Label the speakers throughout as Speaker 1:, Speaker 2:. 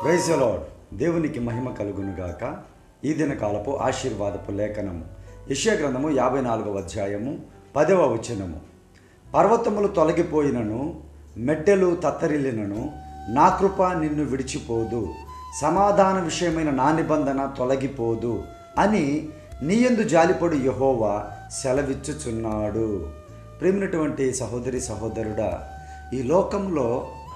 Speaker 1: praise lord దేవునికి మహిమ కలుగునుగాక ఈ దిన కాలపు ఆశీర్వాదపు లేఖనము యెషయా గ్రంథము యాభై నాలుగవ అధ్యాయము పదవ వచనము పర్వతములు తొలగిపోయినను మెట్టెలు తత్తరిల్లినను నా కృప నిన్ను విడిచిపోదు సమాధాన విషయమైన నా నిబంధన తొలగిపోదు అని నీయందు జాలిపడు యహోవా సెలవిచ్చుచున్నాడు ప్రేమినటువంటి సహోదరి సహోదరుడా ఈ లోకంలో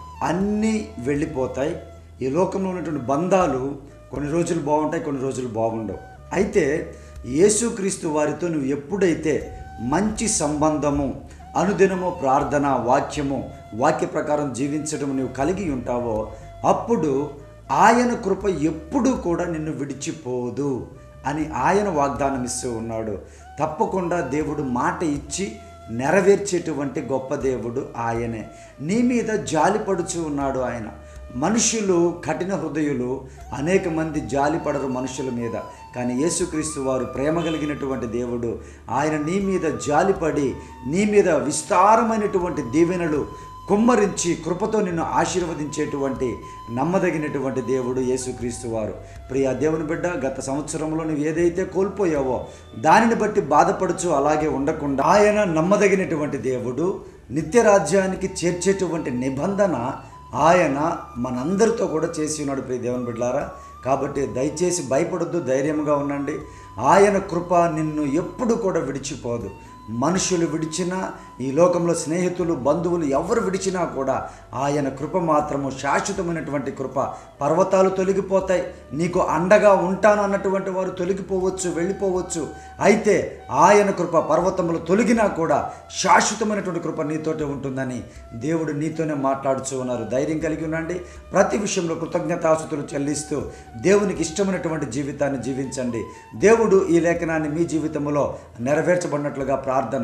Speaker 1: అన్నీ వెళ్ళిపోతాయి ఈ లోకంలో ఉన్నటువంటి బంధాలు కొన్ని రోజులు బాగుంటాయి కొన్ని రోజులు బాగుండవు అయితే యేసుక్రీస్తు వారితో నువ్వు ఎప్పుడైతే మంచి సంబంధము అనుదినము ప్రార్థన వాక్యము వాక్య ప్రకారం జీవించడం నువ్వు కలిగి ఉంటావో అప్పుడు ఆయన కృప ఎప్పుడూ కూడా నిన్ను విడిచిపోదు అని ఆయన వాగ్దానం ఇస్తూ ఉన్నాడు తప్పకుండా దేవుడు మాట ఇచ్చి నెరవేర్చేటువంటి గొప్ప దేవుడు ఆయనే నీ మీద జాలిపడుచు ఉన్నాడు ఆయన మనుషులు కఠిన హృదయులు అనేక మంది జాలిపడరు మనుషుల మీద కానీ యేసుక్రీస్తు వారు ప్రేమ కలిగినటువంటి దేవుడు ఆయన నీ మీద జాలిపడి నీ మీద విస్తారమైనటువంటి దీవెనలు కుమ్మరించి కృపతో నిన్ను ఆశీర్వదించేటువంటి నమ్మదగినటువంటి దేవుడు యేసుక్రీస్తు వారు ప్రియ దేవుని బిడ్డ గత సంవత్సరంలో నువ్వు ఏదైతే కోల్పోయావో దానిని బట్టి బాధపడుచు అలాగే ఉండకుండా ఆయన నమ్మదగినటువంటి దేవుడు నిత్య రాజ్యానికి చేర్చేటువంటి నిబంధన ఆయన మనందరితో కూడా చేసి ఉన్నాడు ప్రియ దేవుని బిడ్డారా కాబట్టి దయచేసి భయపడొద్దు ధైర్యంగా ఉండండి ఆయన కృప నిన్ను ఎప్పుడు కూడా విడిచిపోదు మనుషులు విడిచినా ఈ లోకంలో స్నేహితులు బంధువులు ఎవరు విడిచినా కూడా ఆయన కృప మాత్రము శాశ్వతమైనటువంటి కృప పర్వతాలు తొలగిపోతాయి నీకు అండగా ఉంటాను అన్నటువంటి వారు తొలగిపోవచ్చు వెళ్ళిపోవచ్చు అయితే ఆయన కృప పర్వతములు తొలగినా కూడా శాశ్వతమైనటువంటి కృప నీతోటే ఉంటుందని దేవుడు నీతోనే మాట్లాడుతూ ఉన్నారు ధైర్యం కలిగి ఉండండి ప్రతి విషయంలో కృతజ్ఞతాసుతులు చెల్లిస్తూ దేవునికి ఇష్టమైనటువంటి జీవితాన్ని జీవించండి దేవుడు ఈ లేఖనాన్ని మీ జీవితంలో నెరవేర్చబడినట్లుగా ప్రార్థన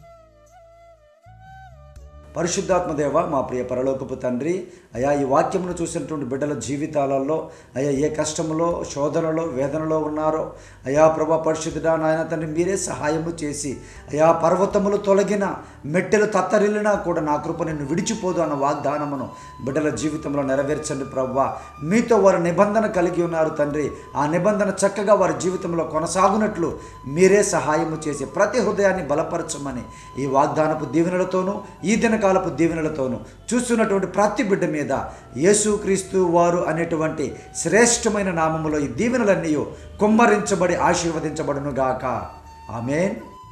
Speaker 1: పరిశుద్ధాత్మ దేవ మా ప్రియ పరలోకపు తండ్రి అయా ఈ వాక్యమును చూసినటువంటి బిడ్డల జీవితాలలో అయా ఏ కష్టములో శోధనలో వేదనలో ఉన్నారో అయా ప్రభా పరిశుద్ధుడా నాయన తండ్రి మీరే సహాయము చేసి అయా పర్వతములు తొలగిన మెట్టెలు తత్తరిల్లినా కూడా నా కృప నిన్ను విడిచిపోదు అన్న వాగ్దానమును బిడ్డల జీవితంలో నెరవేర్చండి ప్రవ్వా మీతో వారు నిబంధన కలిగి ఉన్నారు తండ్రి ఆ నిబంధన చక్కగా వారి జీవితంలో కొనసాగునట్లు మీరే సహాయము చేసి ప్రతి హృదయాన్ని బలపరచమని ఈ వాగ్దానపు దీవెనలతోనూ ఈ దినకాలపు దీవెనలతోనూ చూస్తున్నటువంటి ప్రతి బిడ్డ మీద యేసుక్రీస్తు వారు అనేటువంటి శ్రేష్టమైన నామములో ఈ దీవెనలన్నీ కుమ్మరించబడి ఆశీర్వదించబడును గాక ఆమెన్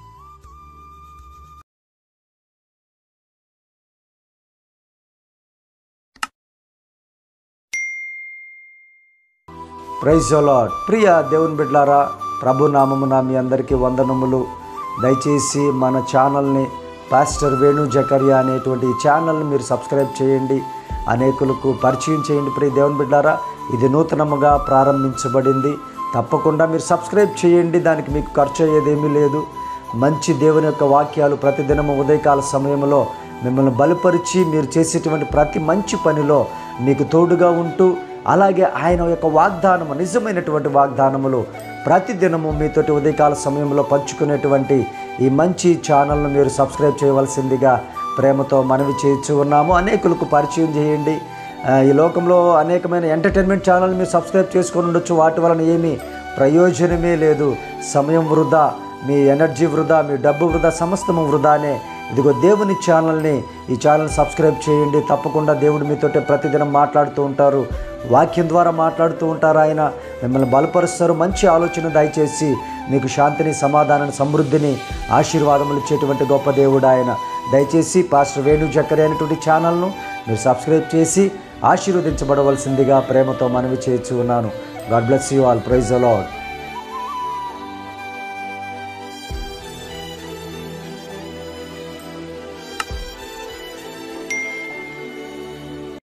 Speaker 1: ప్రైజ్ లాడ్ ప్రియ దేవుని బిడ్లారా ప్రభు నామమున మీ అందరికీ వందనములు దయచేసి మన ఛానల్ని పాస్టర్ వేణు జకరియా అనేటువంటి ఈ ఛానల్ని మీరు సబ్స్క్రైబ్ చేయండి అనేకులకు పరిచయం చేయండి ప్రియ దేవుని బిడ్డారా ఇది నూతనముగా ప్రారంభించబడింది తప్పకుండా మీరు సబ్స్క్రైబ్ చేయండి దానికి మీకు ఖర్చు అయ్యేదేమీ లేదు మంచి దేవుని యొక్క వాక్యాలు ప్రతిదినము ఉదయకాల సమయంలో మిమ్మల్ని బలపరిచి మీరు చేసేటువంటి ప్రతి మంచి పనిలో మీకు తోడుగా ఉంటూ అలాగే ఆయన యొక్క వాగ్దానము నిజమైనటువంటి వాగ్దానములు ప్రతిదినము మీతోటి ఉదయకాల సమయంలో పంచుకునేటువంటి ఈ మంచి ఛానల్ను మీరు సబ్స్క్రైబ్ చేయవలసిందిగా ప్రేమతో మనవి చేయించు ఉన్నాము అనేకులకు పరిచయం చేయండి ఆ, ఈ లోకంలో అనేకమైన ఎంటర్టైన్మెంట్ ఛానల్ మీరు సబ్స్క్రైబ్ చేసుకొని ఉండొచ్చు వాటి వలన ఏమీ ప్రయోజనమే లేదు సమయం వృధా మీ ఎనర్జీ వృధా మీ డబ్బు వృధా సమస్తము వృధానే ఇదిగో దేవుని ఛానల్ని ఈ ఛానల్ సబ్స్క్రైబ్ చేయండి తప్పకుండా దేవుడు మీతోటే ప్రతిదినం మాట్లాడుతూ ఉంటారు వాక్యం ద్వారా మాట్లాడుతూ ఉంటారు ఆయన మిమ్మల్ని బలపరుస్తారు మంచి ఆలోచన దయచేసి మీకు శాంతిని సమాధానాన్ని సమృద్ధిని ఆశీర్వాదములు ఇచ్చేటువంటి గొప్ప దేవుడు ఆయన దయచేసి పాస్టర్ వేణు చక్కరి అనేటువంటి ఛానల్ను మీరు సబ్స్క్రైబ్ చేసి ఆశీర్వదించబడవలసిందిగా ప్రేమతో మనవి చేర్చి ఉన్నాను God bless you all praise అలాడ్